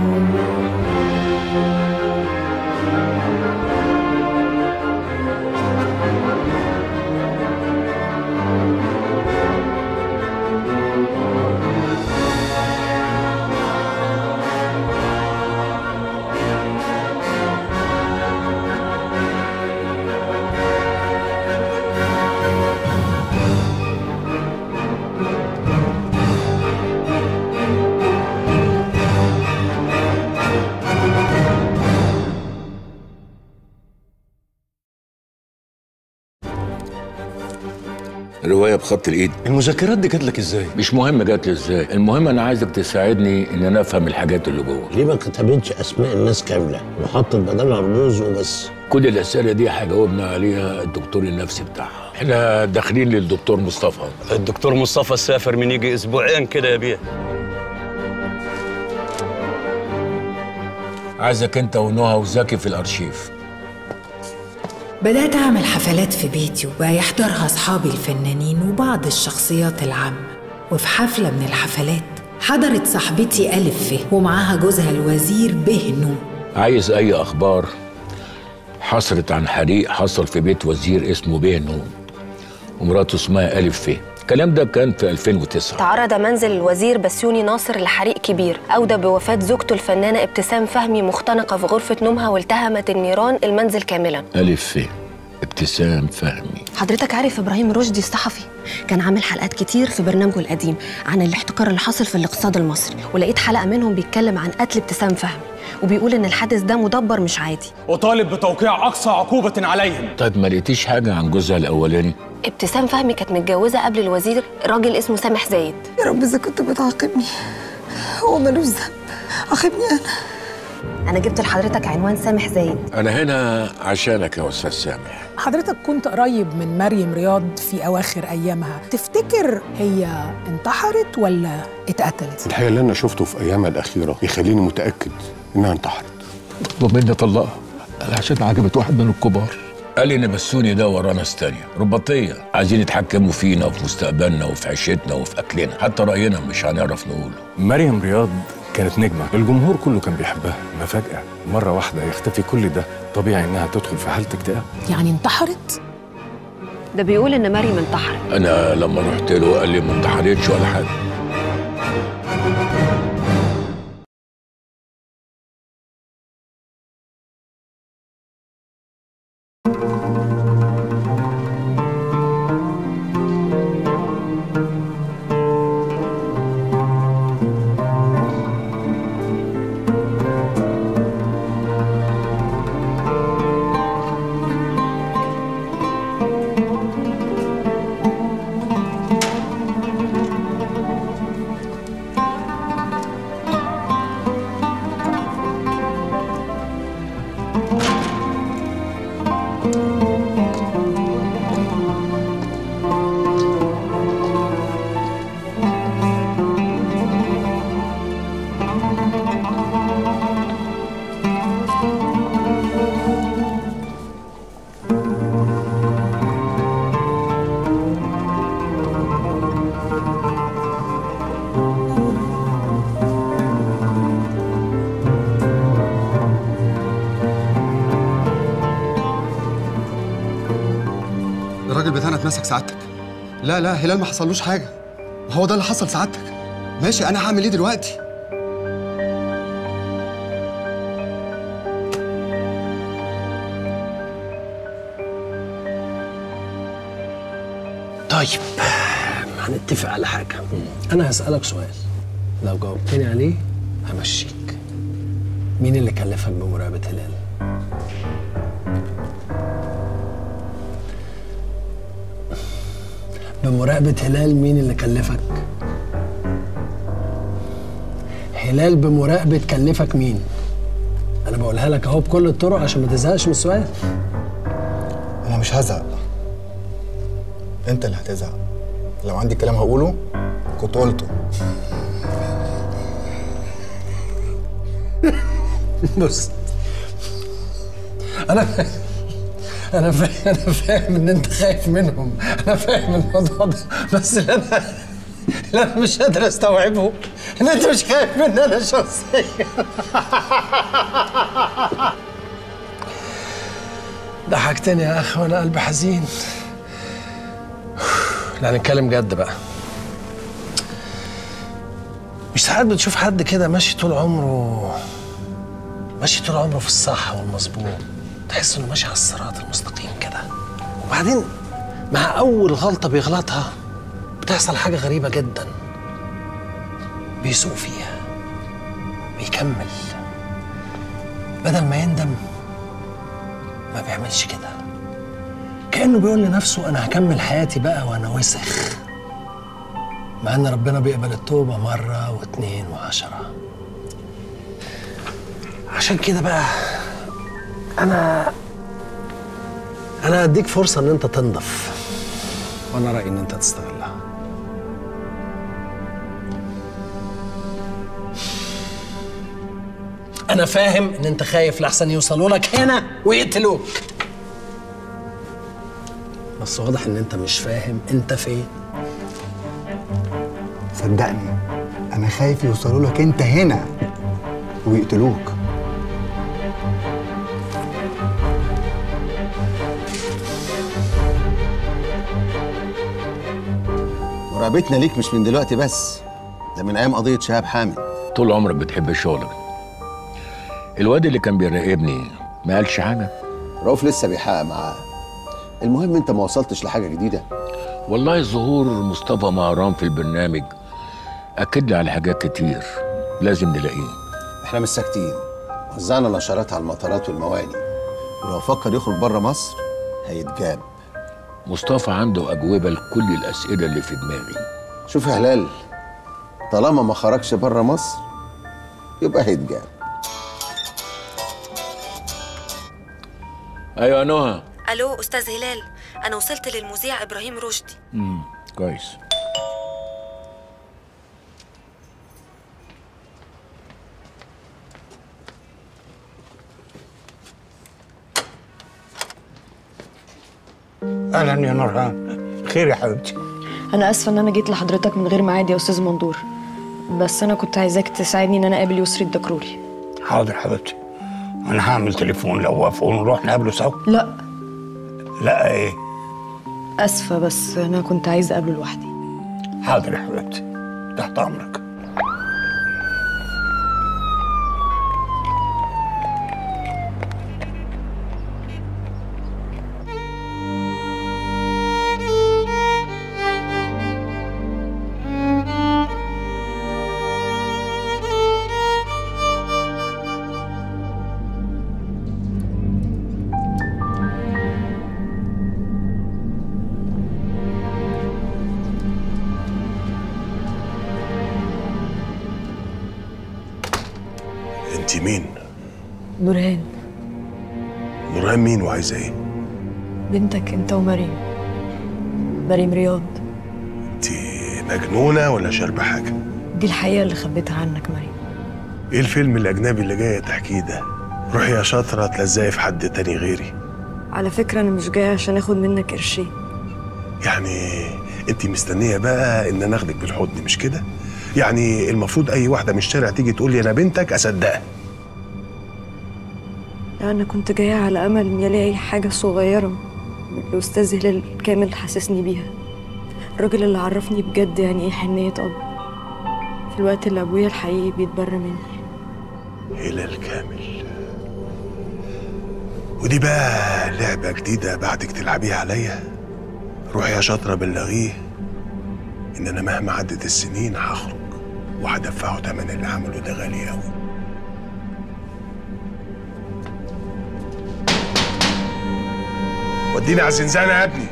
روايه بخط الايد المذكرات دي جات لك ازاي؟ مش مهم جات لي ازاي المهم انا عايزك تساعدني ان انا افهم الحاجات اللي جوه ليه ما كتبتش اسماء الناس كامله وحطت بدلها رموز وبس كل الاسئله دي هجاوبنا عليها الدكتور النفسي بتاعها احنا داخلين للدكتور مصطفى الدكتور مصطفى سافر من يجي اسبوعين كده يا بيه عايزك انت ونهى وزكي في الارشيف بدأت أعمل حفلات في بيتي وبقى يحضرها أصحابي الفنانين وبعض الشخصيات العامة وفي حفلة من الحفلات حضرت صاحبتي ألف فه ومعاها جوزها الوزير بهنو عايز اي اخبار حصلت عن حريق حصل في بيت وزير اسمه بينو ومراته اسمها الف فيه الكلام ده كان في 2009 تعرض منزل الوزير بسيوني ناصر لحريق كبير أودى بوفاة زوجته الفنانة ابتسام فهمي مختنقة في غرفة نومها والتهمت النيران المنزل كاملا الف فيه ابتسام فهمي حضرتك عارف إبراهيم رشدي الصحفي كان عامل حلقات كتير في برنامجه القديم عن الاحتكار اللي حاصل في الاقتصاد المصري ولقيت حلقة منهم بيتكلم عن قتل ابتسام فهمي وبيقول إن الحادث ده مدبر مش عادي وطالب بتوقيع أقصى عقوبة عليهم طيب ما لقيتيش حاجه عن جوزها الاولاني ابتسام فهمي كانت متجوزة قبل الوزير راجل اسمه سامح زايد يا رب إذا كنت بتعاقبني هو ملوش ذنب عاقبني أنا أنا جبت لحضرتك عنوان سامح زايد انا هنا عشانك يا استاذ سامح حضرتك كنت قريب من مريم رياض في أواخر أيامها تفتكر هي انتحرت ولا اتقتلت؟ الحقيقه اللي انا شفته في ايامها الاخيره يخليني متاكد انها انتحرت ومني طلقها عشان عجبت واحد من الكبار قال لي ان بسوني ده وراه ناس تانية رباطية عايزين يتحكموا فينا وفي مستقبلنا وفي عيشتنا وفي اكلنا حتى راينا مش هنعرف نقوله مريم رياض كانت نجمة الجمهور كله كان بيحبها ما فجأة مرة واحدة يختفي كل ده طبيعي إنها تدخل في حالة اكتئاب يعني انتحرت؟ ده بيقول إن مريم انتحرت انا لما رحت له قال لي ما انتحرتش ولا حاجه الراجل بتاعنا اتمسك سعادتك لا لا هلال ما حصلوش حاجه هو ده اللي حصل سعادتك ماشي انا هعمل ايه دلوقتي طيب هنتفق على حاجه انا هسالك سؤال لو جاوبتني عليه همشيك مين اللي كلفك بمراقبه هلال بمراقبه هلال مين اللي كلفك هلال بمراقبه كلفك مين انا بقولها لك اهو بكل الطرق عشان ما تزهقش من السؤال انا مش هزعق انت اللي هتزعق لو عندي كلام هقوله كنت قلته بص انا انا فاهم انا فاهم ان انت خايف منهم انا فاهم الموضوع ده بس اللي انا اللي انا مش قادر استوعبه ان انت مش خايف مني انا شخصيا ضحكتني يا اخي وانا قلبي حزين لا نتكلم جد بقى مش ساعات بتشوف حد كده ماشي طول عمره ماشي طول عمره في الصح والمظبوط تحس انه ماشي على الصراط المستقيم كده وبعدين مع اول غلطه بيغلطها بتحصل حاجه غريبه جدا بيسوق فيها بيكمل بدل ما يندم ما بيعملش كده كأنه بيقول لنفسه أنا هكمل حياتي بقى وأنا وسخ مع إن ربنا بيقبل التوبة مرة واتنين وعشرة عشان كده بقى أنا أنا أديك فرصة إن أنت تنضف وأنا رأيي إن أنت تستغلها أنا فاهم إن أنت خايف لحسن يوصلوا لك هنا ويقتلوك بس واضح إن أنت مش فاهم أنت فين صدقني انا خايف يوصلوا لك انت هنا ويقتلوك مراقبتنا ليك مش من دلوقتي بس ده من ايام قضيه شهاب حامد طول عمرك بتحب شغلك الواد اللي كان بيراقبني ما قالش حاجه رؤوف لسه بيحقق معاه المهم انت ما وصلتش لحاجه جديده والله ظهور مصطفى مهران في البرنامج اكد لي على حاجات كتير لازم نلاقيه احنا مش ساكتين وزعنا نشرات على المطارات والمواني ولو فكر يخرج بره مصر هيتجاب مصطفى عنده اجوبه لكل الاسئله اللي في دماغي شوف يا هلال طالما ما خرجش بره مصر يبقى هيتجاب ايوه يا نهى الو استاذ هلال انا وصلت للمذيع ابراهيم رشدي امم كويس اهلا يا نورهان خير يا حبيبتي انا اسفه ان انا جيت لحضرتك من غير ميعاد يا استاذ مندور بس انا كنت عايزاك تساعدني ان انا اقابل يسري الدكروري حاضر حبيبتي انا هعمل تليفون لو وافقوا نروح نقابله سوا لا لا ايه اسفه بس انا كنت عايزه اقابله لوحدي حاضر يا حبيبتي تحت امرك انت مين؟ نورهان نورهان مين وعايزه ايه؟ بنتك انت ومريم مريم رياض انت مجنونه ولا شاربه حاجه؟ دي الحقيقه اللي خبيتها عنك مريم ايه الفيلم الاجنبي اللي جايه تحكيه ده؟ روحي يا شاطره تلزقي في حد تاني غيري على فكره انا مش جايه عشان اخد منك قرشين يعني انت مستنيه بقى ان انا اخدك بالحضن مش كده؟ يعني المفروض اي واحده من الشارع تيجي تقول لي انا بنتك اصدقها لا انا كنت جايه على امل اني الاقي حاجه صغيره من الاستاذ هلال كامل حسسني بيها الراجل اللي عرفني بجد يعني ايه حنيه اب في الوقت اللي ابويا الحقيقي بيتبرى مني هلال كامل ودي بقى لعبة جديدة بعدك تلعبيها عليا روحي يا شاطرة بلغيه إن أنا مهما عدت السنين هخرج وهدفعه تمن اللي عمله ده غالي أوي وديني على الزنزانة يا ابني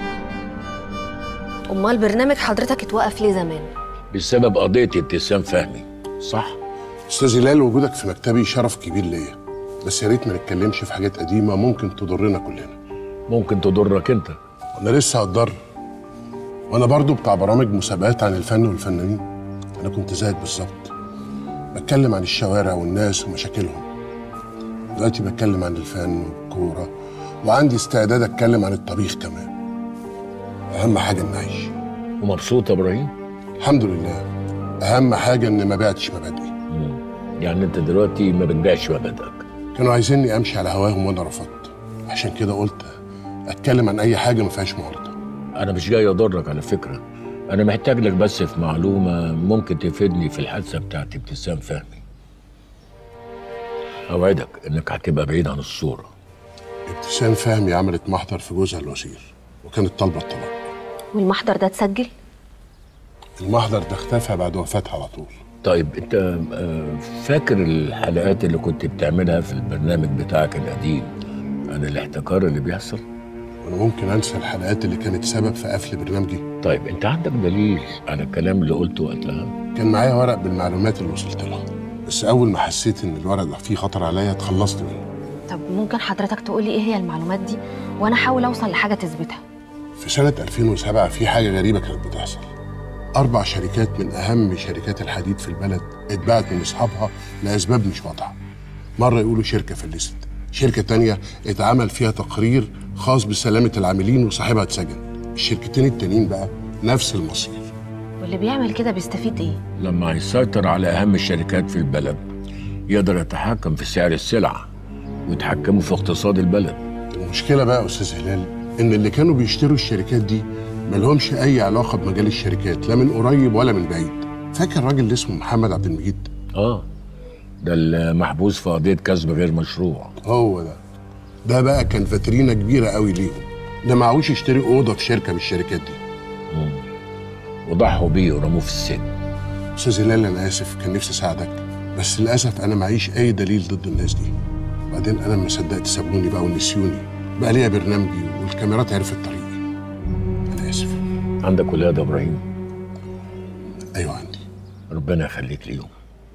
امال برنامج حضرتك اتوقف ليه زمان بسبب قضيه ابتسام فهمي صح استاذ هلال وجودك في مكتبي شرف كبير ليا بس يا ريت ما نتكلمش في حاجات قديمه ممكن تضرنا كلنا ممكن تضرك انت وانا لسه هتضر وانا برضو بتاع برامج مسابقات عن الفن والفنانين انا كنت زيك بالظبط بتكلم عن الشوارع والناس ومشاكلهم دلوقتي بتكلم عن الفن والكوره وعندي استعداد اتكلم عن الطبيخ كمان اهم حاجه النعيش ومبسوط يا ابراهيم الحمد لله اهم حاجه ان ما بعتش مبادئي يعني انت دلوقتي ما بتبيعش مبادئك كانوا عايزيني امشي على هواهم وانا رفضت عشان كده قلت اتكلم عن اي حاجه ما فيهاش معارضه انا مش جاي اضرك على فكره انا محتاج لك بس في معلومه ممكن تفيدني في الحادثه بتاعت ابتسام فهمي اوعدك انك هتبقى بعيد عن الصوره ابتسام فهمي عملت محضر في جوزها الوزير وكانت طالبه الطلاق والمحضر ده اتسجل المحضر ده اختفى بعد وفاتها على طول طيب انت آه، فاكر الحلقات اللي كنت بتعملها في البرنامج بتاعك القديم عن الاحتكار اللي بيحصل وانا ممكن انسى الحلقات اللي كانت سبب في قفل برنامجي طيب انت عندك دليل على الكلام اللي قلته وقتها كان معايا ورق بالمعلومات اللي وصلت لها بس اول ما حسيت ان الورق ده فيه خطر عليا اتخلصت منه طب ممكن حضرتك تقولي ايه هي المعلومات دي وانا احاول اوصل لحاجه تثبتها في سنة 2007 في حاجة غريبة كانت بتحصل أربع شركات من أهم شركات الحديد في البلد اتباعت من أصحابها لأسباب مش واضحة مرة يقولوا شركة فلست شركة تانية اتعمل فيها تقرير خاص بسلامة العاملين وصاحبها اتسجن الشركتين التانيين بقى نفس المصير واللي بيعمل كده بيستفيد ايه لما يسيطر على اهم الشركات في البلد يقدر يتحكم في سعر السلع ويتحكموا في اقتصاد البلد المشكلة بقى يا أستاذ هلال إن اللي كانوا بيشتروا الشركات دي ملهمش أي علاقة بمجال الشركات لا من قريب ولا من بعيد فاكر الراجل اللي اسمه محمد عبد المجيد اه ده المحبوس في قضيه كسب غير مشروع هو ده ده بقى كان فاترينا كبيرة قوي ليهم ده معهوش يشتري أوضة في شركة من الشركات دي وضحوا بيه ورموه في السجن أستاذ هلال أنا آسف كان نفسي أساعدك بس للأسف أنا معيش أي دليل ضد الناس دي وبعدين أنا ما صدقت سابوني بقى ونسيوني بقى ليا برنامجي والكاميرات عرفت طريقي أنا آسف عندك ولاد يا ابراهيم أيوة عندي ربنا يخليك ليهم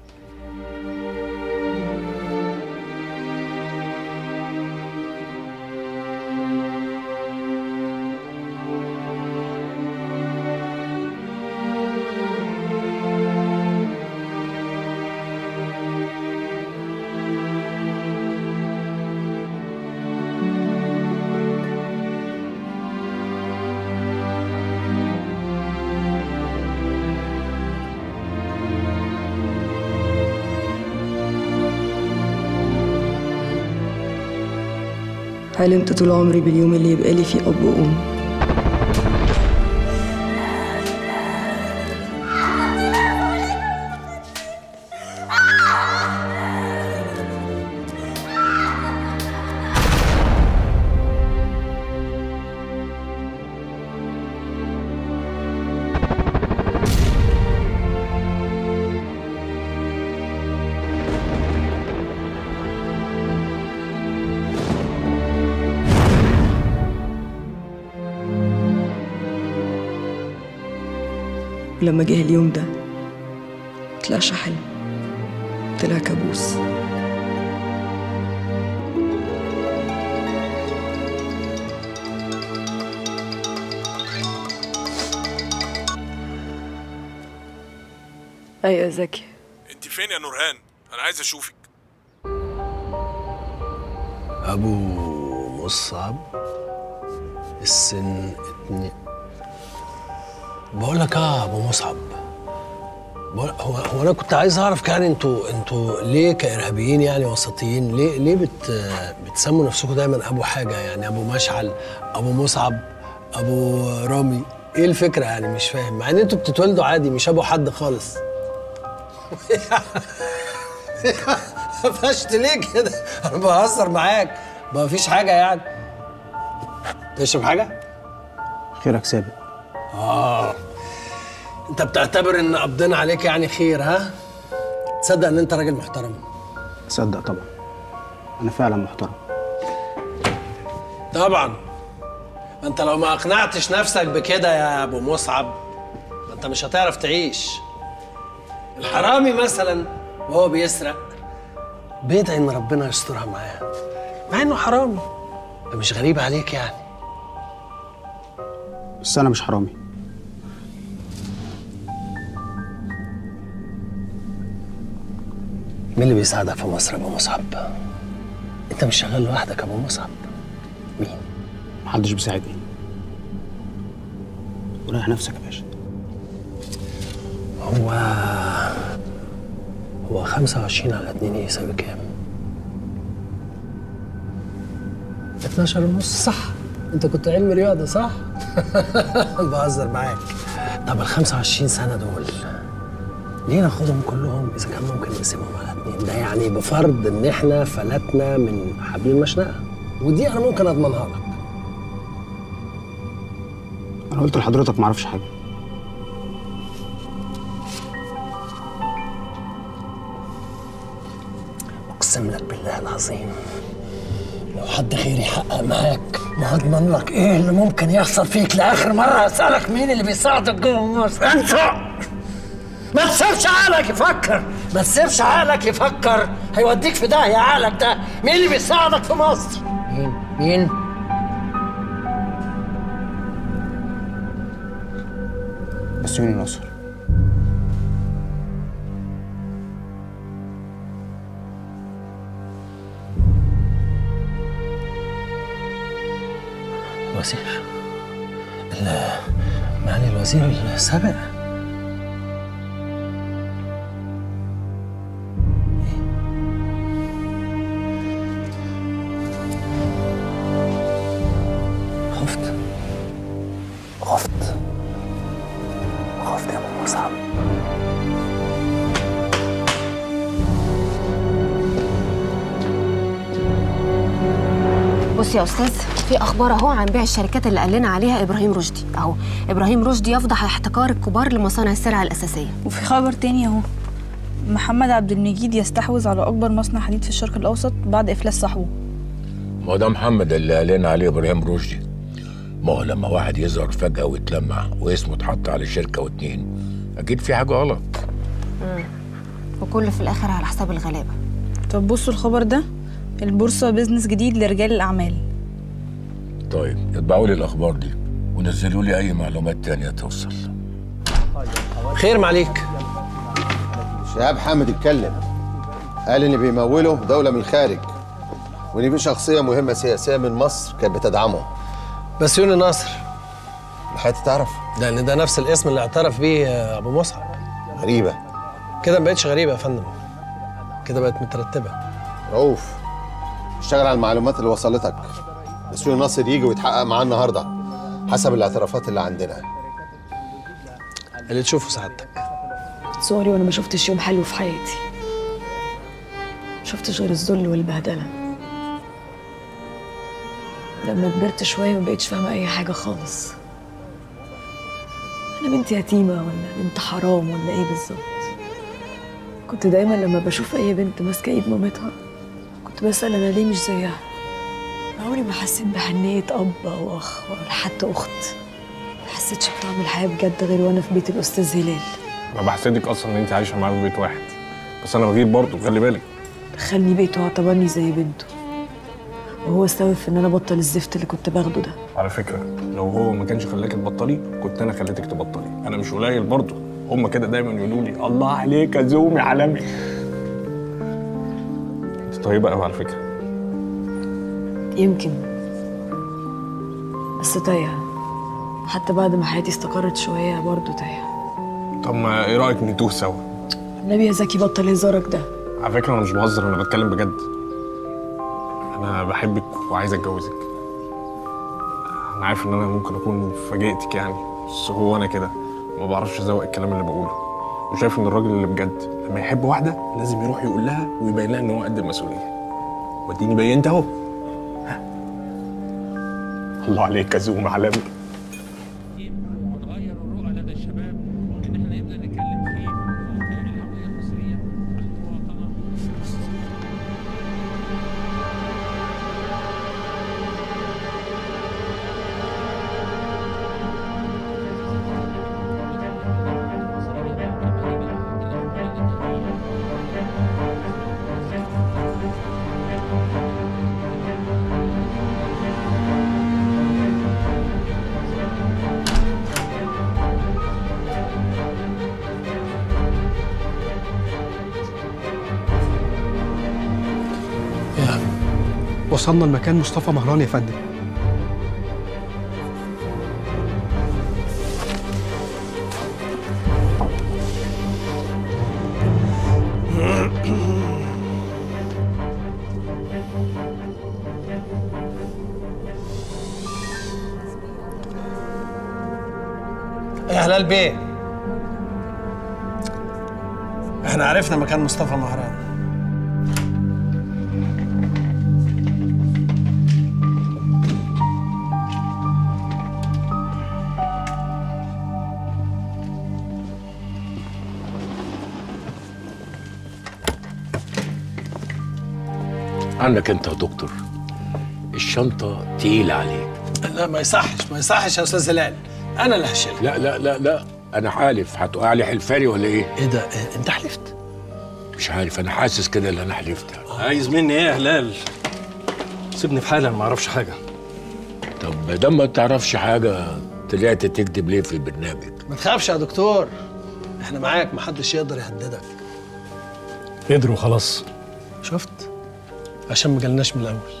حلمت طول عمري باليوم اللي يبقى لي فيه أب وأم ولما جه اليوم ده طلعش حلم طلع كابوس ايوه يا زكي انت فين يا نورهان انا عايز اشوفك ابو مصعب السن اتنين بقول لك اه ابو مصعب بقول هو هو انا كنت عايز اعرف يعني انتوا انتوا ليه كارهابيين يعني وسطيين ليه ليه بت بتسموا نفسكم دايما ابو حاجه يعني ابو مشعل ابو مصعب ابو رامي ايه الفكره يعني مش فاهم مع ان انتوا بتتولدوا عادي مش ابو حد خالص قفشت ليه كده انا بهزر معاك ما فيش حاجه يعني تشرب حاجه خيرك سابق اه انت بتعتبر ان قبضنا عليك يعني خير ها تصدق ان انت راجل محترم صدق طبعا انا فعلا محترم طبعا ما انت لو ما اقنعتش نفسك بكده يا ابو مصعب ما انت مش هتعرف تعيش الحرامي مثلا وهو بيسرق بيدعي ان ربنا يسترها معاه مع انه حرامي ده مش غريب عليك يعني بس انا مش حرامي مين اللي بيساعدك في مصر يا ابو مصعب انت مش شغال لوحدك يا ابو مصعب محدش بيساعدني وريح نفسك يا باشا هو هو 25 على 2 يساوي كام؟ 12 ونص صح انت كنت علم رياضه صح؟ بهزر معاك طب ال 25 سنه دول ليه ناخدهم كلهم اذا كان ممكن نقسمهم على اتنين ده يعني بفرض ان احنا فلتنا من حبل المشنقه ودي انا ممكن اضمنها لك انا قلت لحضرتك ما اعرفش حاجه اقسم لك بالله العظيم لو حد غيري يحقق معاك ما هضمن لك ايه اللي ممكن يحصل فيك لاخر مره اسالك مين اللي بيساعدك جوه مصر انت ما تسيبش عقلك يفكر ما تسيبش عقلك يفكر هيوديك في داهيه عقلك ده مين اللي بيساعدك في مصر مين مين بسيوني ناصر الوزير ال- يعني الوزير السابق خفت خفت خفت يا ابو مصعب بص يا استاذ في اخبار اهو عن بيع الشركات اللي قال لنا عليها ابراهيم رشدي اهو ابراهيم رشدي يفضح احتكار الكبار لمصانع السلع الاساسيه وفي خبر تاني اهو محمد عبد المجيد يستحوذ على أكبر مصنع حديد في الشرق الأوسط بعد إفلاس صاحبه ما هو ده محمد اللي قال لنا عليه ابراهيم رشدي ما هو لما واحد يظهر فجأة ويتلمع واسمه اتحط على شركة واتنين أكيد في حاجة غلط مم. وكل في الاخر على حساب الغلابه طب بصوا الخبر ده البورصة بيزنس جديد لرجال الأعمال طيب اطبعوا لي الأخبار دي ونزلوا لي أي معلومات تانية توصل خير معليك شهاب حامد اتكلم قال ان بيموله دولة من الخارج وان في شخصية مهمة سياسية من مصر كانت بتدعمه بسيوني ناصر لحقت تعرف لان ده نفس الاسم اللي اعترف بيه ابو مصعب غريبة كده ما بقتش غريبه يا فندم كده بقت مترتبه رؤوف اشتغل على المعلومات اللي وصلتك بسيوني ناصر يجي ويتحقق معاه النهارده حسب الاعترافات اللي عندنا اللي تشوفه سعادتك سوري وانا ما شفتش يوم حلو في حياتي ما شفتش غير الذل والبهدله لما كبرت شويه ما بقتش فاهمه اي حاجه خالص انا بنت يتيمه ولا بنت حرام ولا ايه بالظبط كنت دايما لما بشوف اي بنت ماسكه ايد مامتها كنت بسال انا ليه مش زيها عمري ما حسيت بحنيه اب او اخ ولا حتى اخت ما حسيتش بطعم الحياه بجد غير وانا في بيت الاستاذ هلال انا بحسدك اصلا ان انت عايشه معاه في بيت واحد بس انا بغير برضه خلي بالك دخلني بيته واعتبرني زي بنته وهو استوعب في ان انا بطل الزفت اللي كنت باخده ده على فكره لو هو ما كانش خلاك تبطلي كنت انا خليتك تبطلي انا مش قليل برضه هم كده دايما يقولوا لي الله عليك يا زومي عالمي انت طيبه قوي على فكره يمكن بس تايهه حتى بعد ما حياتي استقرت شويه برضه تايهه طب ما ايه رايك نتوه سوا النبي يا زكي بطل هزارك ده على فكره انا مش بهزر انا بتكلم بجد انا بحبك وعايز اتجوزك انا عارف ان انا ممكن اكون فاجئتك يعني بس هو انا كده ما بعرفش ازوق الكلام اللي بقوله وشايف ان الراجل اللي بجد لما يحب واحده لازم يروح يقول لها ويبين لها ان هو قد المسؤوليه وديني بينت اهو ها. الله عليك يا زوم عالمي وصلنا لمكان مصطفى مهران يا فندم يا هلال بيه احنا عرفنا مكان مصطفى مهران عنك انت يا دكتور الشنطه تقيله عليك لا ما يصحش ما يصحش يا استاذ هلال انا اللي هشيلها لا لا لا لا انا حالف هتقع لي حلفاني ولا ايه ايه ده إيه؟ انت حلفت مش عارف انا حاسس كده ان انا حلفت عايز مني ايه يا هلال سيبني في حالي انا ما اعرفش حاجه طب ما دام ما تعرفش حاجه طلعت تكذب ليه في البرنامج ما تخافش يا دكتور احنا معاك محدش يقدر يهددك قدروا خلاص شفت عشان ما جالناش من الاول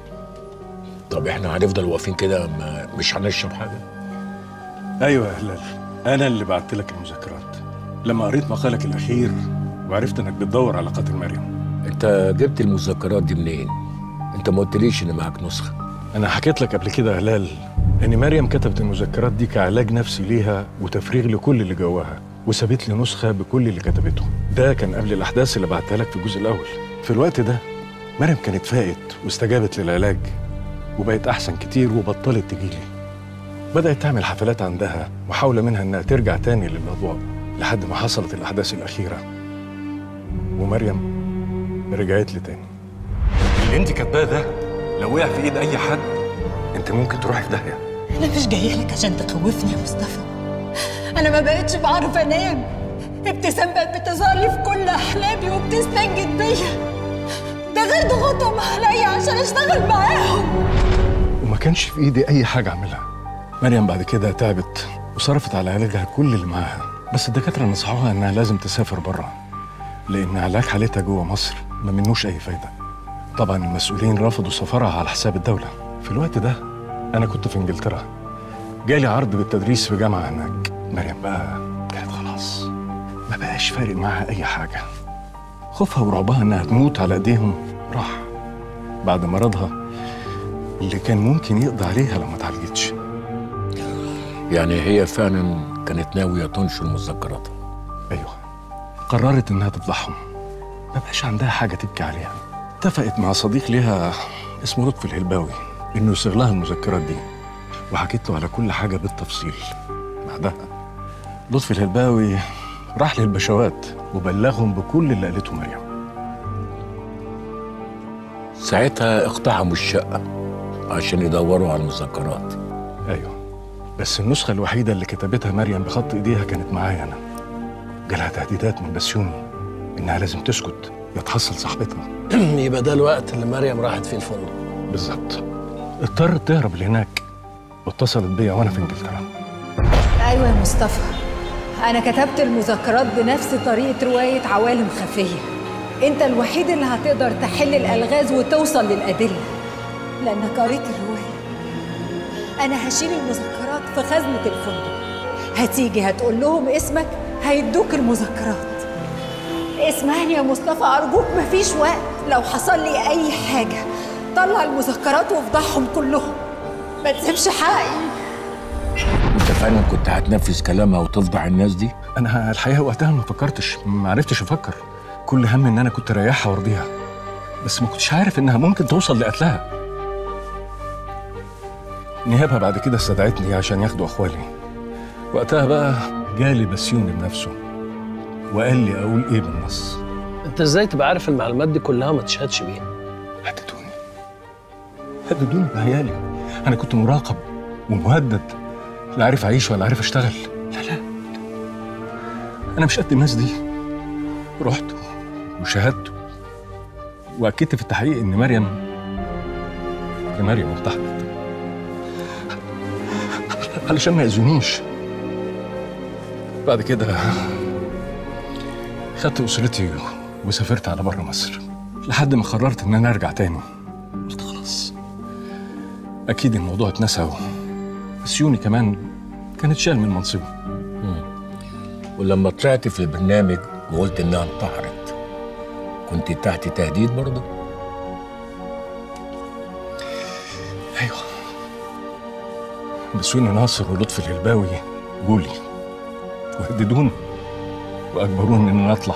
طب احنا هنفضل واقفين كده ما- مش هنشرب حاجه ايوه يا هلال انا اللي بعت لك المذكرات لما قريت مقالك الاخير وعرفت انك بتدور على قاتل مريم انت جبت المذكرات دي منين انت ما قلتليش ان معاك نسخه انا حكيت لك قبل كده يا هلال ان مريم كتبت المذكرات دي كعلاج نفسي ليها وتفريغ لكل اللي جواها وسابت لي نسخه بكل اللي كتبته ده كان قبل الاحداث اللي بعتها لك في الجزء الاول في الوقت ده مريم كانت فاقت واستجابت للعلاج وبقت احسن كتير وبطلت تجيلي بدات تعمل حفلات عندها محاوله منها انها ترجع تاني للاضواء لحد ما حصلت الاحداث الاخيره ومريم رجعت لي تاني اللي انت كاتباه ده لو وقع في ايد اي حد انت ممكن تروحي في داهيه انا مش جايه لك عشان تخوفني يا مصطفى انا ما بقتش بعرف انام ابتسام بقت بتظهر لي في كل احلامي وبتستنجد بيا ده غير ضغوطهم عليا عشان اشتغل معاهم وما كانش في ايدي اي حاجه اعملها مريم بعد كده تعبت وصرفت على علاجها كل اللي معاها بس الدكاتره نصحوها انها لازم تسافر بره لان علاج حالتها جوه مصر ما منوش اي فايده طبعا المسؤولين رفضوا سفرها على حساب الدوله في الوقت ده انا كنت في انجلترا جالي عرض بالتدريس في جامعه هناك مريم بقى كانت خلاص ما بقاش فارق معاها اي حاجه خوفها ورعبها انها تموت على ايديهم راح بعد مرضها اللي كان ممكن يقضي عليها لو ما اتعالجتش يعني هي فعلا كانت ناويه تنشر مذكراتها ايوه قررت انها تفضحهم ما بقاش عندها حاجه تبكي عليها اتفقت مع صديق ليها اسمه لطفي الهلباوي انه يصيغ لها المذكرات دي وحكيت له على كل حاجه بالتفصيل بعدها لطفي الهلباوي راح للبشوات وبلغهم بكل اللي قالته مريم ساعتها اقتحموا الشقه عشان يدوروا على المذكرات ايوه بس النسخه الوحيده اللي كتبتها مريم بخط ايديها كانت معايا انا جالها تهديدات من بسيوني انها لازم تسكت يتحصل صاحبتها يبقى ده الوقت اللي مريم راحت فيه الفندق بالظبط اضطرت تهرب لهناك واتصلت بيا وانا في انجلترا ايوه يا مصطفى انا كتبت المذكرات بنفس طريقه روايه عوالم خفيه انت الوحيد اللي هتقدر تحل الالغاز وتوصل للادله لانك قريت الروايه انا هشيل المذكرات في خزنه الفندق هتيجي هتقول لهم اسمك هيدوك المذكرات اسمعني يا مصطفى ارجوك مفيش وقت لو حصل لي اي حاجه طلع المذكرات وافضحهم كلهم ما تسيبش حقي انت فعلا كنت هتنفذ كلامها وتفضح الناس دي انا الحقيقه وقتها ما فكرتش ما عرفتش افكر كل هم ان انا كنت اريحها وارضيها بس ما كنتش عارف انها ممكن توصل لقتلها نيابها بعد كده استدعتني عشان ياخدوا اخوالي وقتها بقى جالي بسيوني بنفسه وقال لي اقول ايه بالنص انت ازاي تبقى عارف المعلومات دي كلها وما تشهدش بيها هددوني بعيالي انا كنت مراقب ومهدد لا عارف اعيش ولا عارف اشتغل لا لا انا مش قد الناس دي رحت وشاهدت واكدت في التحقيق ان مريم ان مريم انتحرت علشان ما يأذونيش بعد كده خدت اسرتي وسافرت على بره مصر لحد ما قررت ان انا ارجع تاني قلت خلاص اكيد الموضوع اتنسى بس يوني كمان كانت شال من منصبه ولما طلعت في البرنامج وقلت انها انتحرت كنت تحت تهديد برضه ايوه بسوني ناصر ولطفي الهلباوي جولي وهددوني واجبروني ان انا اطلع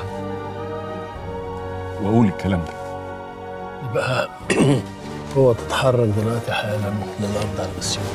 واقول الكلام ده يبقى هو تتحرك دلوقتي حالا للأرض على بسيوني